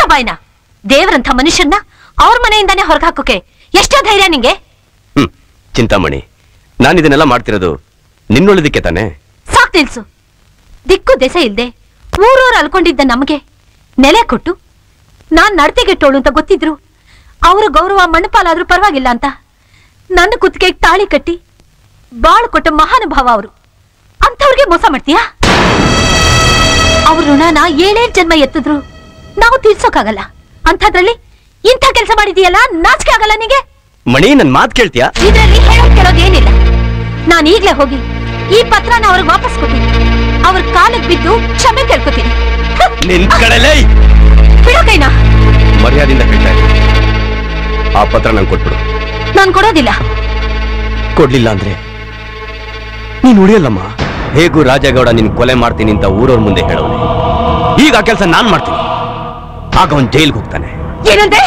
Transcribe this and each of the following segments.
ಬಾಯ್ನ ದೇವ್ರಂಥ ಮನುಷ್ಯನ್ನ ಅವ್ರ ಮನೆಯಿಂದಾನೇ ಹೊರಗೆ ಹಾಕೋಕೆ ಎಷ್ಟೋ ಧೈರ್ಯ ನಿಂಗೆ ಹ್ಮ್ ಚಿಂತಾಮಣಿ ನಾನು ಇದನ್ನೆಲ್ಲ ಮಾಡ್ತಿರೋದು ನಿನ್ನೊಳಿದಕ್ಕೆ ತಾನೆ ಸಾಕ್ ನಿಲ್ಸು ದಿಕ್ಕು ದೆಸೆ ಇಲ್ದೆ ಊರೂರು ಅಲ್ಕೊಂಡಿದ್ದ ನಮಗೆ ನೆಲೆ ಕೊಟ್ಟು ನಾನ್ ನಡತೆಗೆಟ್ಟೋಳು ಅಂತ ಗೊತ್ತಿದ್ರು ಅವರ ಗೌರವ ಮಣ್ಣಪಾಲಾದ್ರೂ ಪರವಾಗಿಲ್ಲ ಅಂತ ನನ್ನ ಕುತ್ತಿಗೆಗೆ ತಾಳಿ ಕಟ್ಟಿ ಬಾಳು ಕೊಟ್ಟ ಮಹಾನುಭಾವ ಅವರು ಅಂಥವ್ರಿಗೆ ಮೋಸ ಮಾಡ್ತೀಯಾ ಅವ್ರ ಋಣನ ಏಳೇಳ್ ಜನ್ಮ ಎತ್ತಿದ್ರು ನಾವು ತೀರ್ಸೋಕಾಗಲ್ಲ ಅಂಥದ್ರಲ್ಲಿ ಇಂಥ ಕೆಲಸ ಮಾಡಿದೀಯಲ್ಲ ನಾಚಿಕೆ ಆಗಲ್ಲ ನಿಗೆ ಮಣಿ ನನ್ ಮಾತ್ ಕೇಳ್ತೀಯಾ ಇದರಲ್ಲಿ ಹೇಳೋದ್ ಕೇಳೋದ್ ಏನಿಲ್ಲ ನಾನು ಈಗ್ಲೇ ಹೋಗಿ ಈ ಪತ್ರನ ಅವ್ರಿಗೆ ವಾಪಸ್ ಕೊಡ್ತೀನಿ ಅವ್ರ ಕಾಲಕ್ಕೆ ಬಿದ್ದು ಕ್ಷಮೆ ಕೇಳ್ಕೊತೀನಿ ಹ, ನಿನ್ ಕಡೆಲೇ ಬಿಡೋ ಕೈನಾ ಮರ್ಯಾದಿಂದ ಹೇಳ್ತಾ ಇದ್ದೀನಿ ಆ ಪತ್ರ ನಂಗೆ ಕೊಟ್ಬಿಡು ನಾನ್ ಕೊಡೋದಿಲ್ಲ ಕೊಡ್ಲಿಲ್ಲ ಅಂದ್ರೆ ನೀನ್ ಉಳಿಯಲ್ಲಮ್ಮ ಹೇಗೂ ರಾಜೇಗೌಡ ನಿನ್ ಕೊಲೆ ಮಾಡ್ತೀನಿ ಅಂತ ಊರವ್ರ ಮುಂದೆ ಹೇಳೋನೆ ಈಗ ಆ ಕೆಲಸ ನಾನ್ ಮಾಡ್ತೀನಿ ಆಗ ಅವನ್ ಜೈಲ್ಗೆ ಹೋಗ್ತಾನೆ ಏನಂದೆ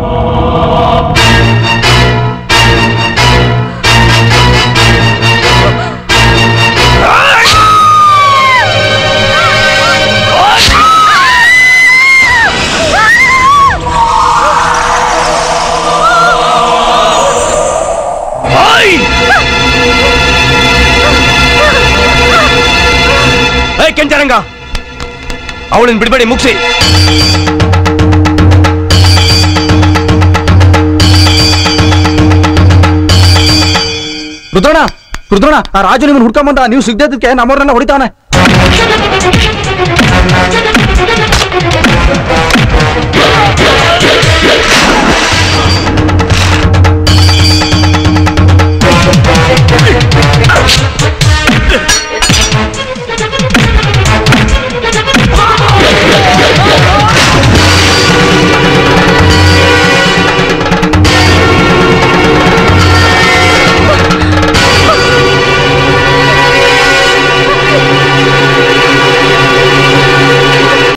ಏ ಕೆಂಚರಂಗ ಅವಳನ್ನ ಬಿಡ್ಬೇಡಿ ಮುಗಿಸಿ ರುದ್ರಣ ರುದ್ರಣ ಆ ರಾಜು ನಿಮ್ಮನ್ನ ಹುಡ್ಕೊಂಬಂದ ನೀವು ಸಿಗ್ದಕ್ಕೆ ನಮ್ಮವ್ರನ್ನ ಹೊಡಿತಾನೆ